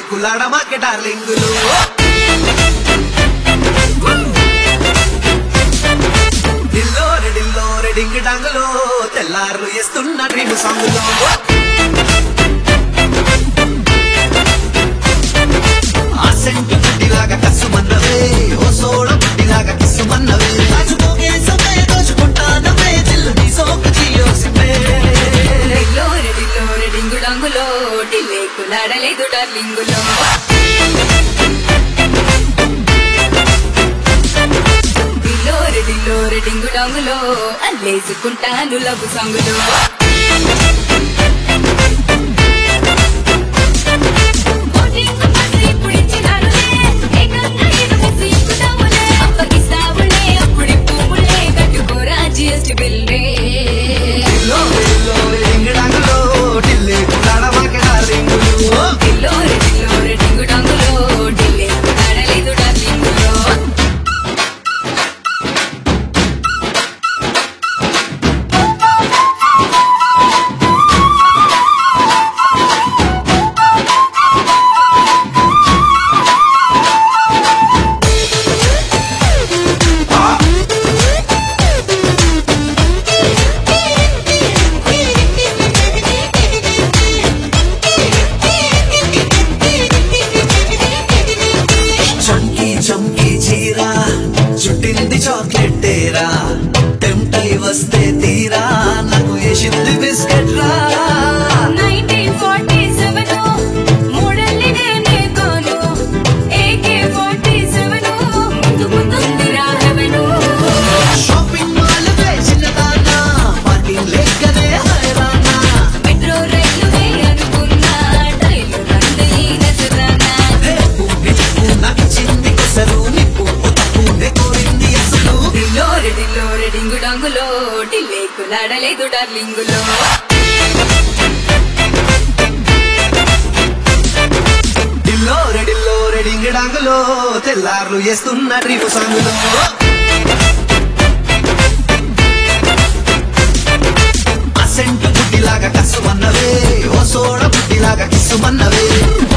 కులాడ మాకే డార్లింగులు డిల్లో రెడిల్లో రెడింగ్ డాంగులో తెల్లారు వేస్తున్న డ్రీమ్ సాంగులో ఆ సెంటు పుట్టిలాగా కసుమన్నవే ఓ సోడ పుట్టిలాగా కిసుమన్నవే రాజుకోగే సమయ దోచుకుంటానవే జిల్లు నీ సోకు జియోసిమే డిల్లో రెడిల్లో రెడింగు డంగులో డిల్లే కులాడలేదు డార్లింగులో డిల్లో రెడిల్లో రెడింగు డంగులో అల్లేసుకుంటాను లఘు సంగులో ఓటింగు పసి ఇప్పుడిచ్చినానులే, ఏకంగా ఇనుము సీకుతాములే, అప్పగిస్తావులే, అప్పుడిప్పుములే, కట్టుకోరా GST బిల్లే. డిల్లో రెడిల్లో రెడింగ్ డాంగులో ఢిల్లీ కులాడ మాకే డార్లింగులు డిల్లోరె డిల్లోరె డింగు డాంగులో, డిల్లే కులాడలేదు డార్లింగులో. చంకీ చంకీ చీర చుట్టింది చాక్లెట్ తేరా టెంప్ట్ అయి వస్తే తీరా నాకు వేసింది బిస్కెట్ రా 1947 మూడల్ని నేనే కాను. AK-47 ముందు ముందుందిరా heaven. షాపింగ్ మాల్ చిన్నదానా పార్కింగ్ లెక్కనే హైరానా మెట్రో రైలునే అనుకున్నా, రైలు రంది నజరానా. రేపు నిప్పు నాకు చింది కొసరు నిప్పు తప్పునే కోరింది అసలు డిల్లోరె డిల్లోరె డింగు డాంగులో, డిల్లే కులాడలేదు డార్లింగులో డిల్లో రెడిల్లో రెడింగ్ డాంగులో తెల్లార్లు వేస్తున్న డ్రీమ్ సాంగులో అసెంటు బుడ్డిలాగా కసుమన్నవే ఓ సోడ బుడ్డిలాగా కిసుమన్నవే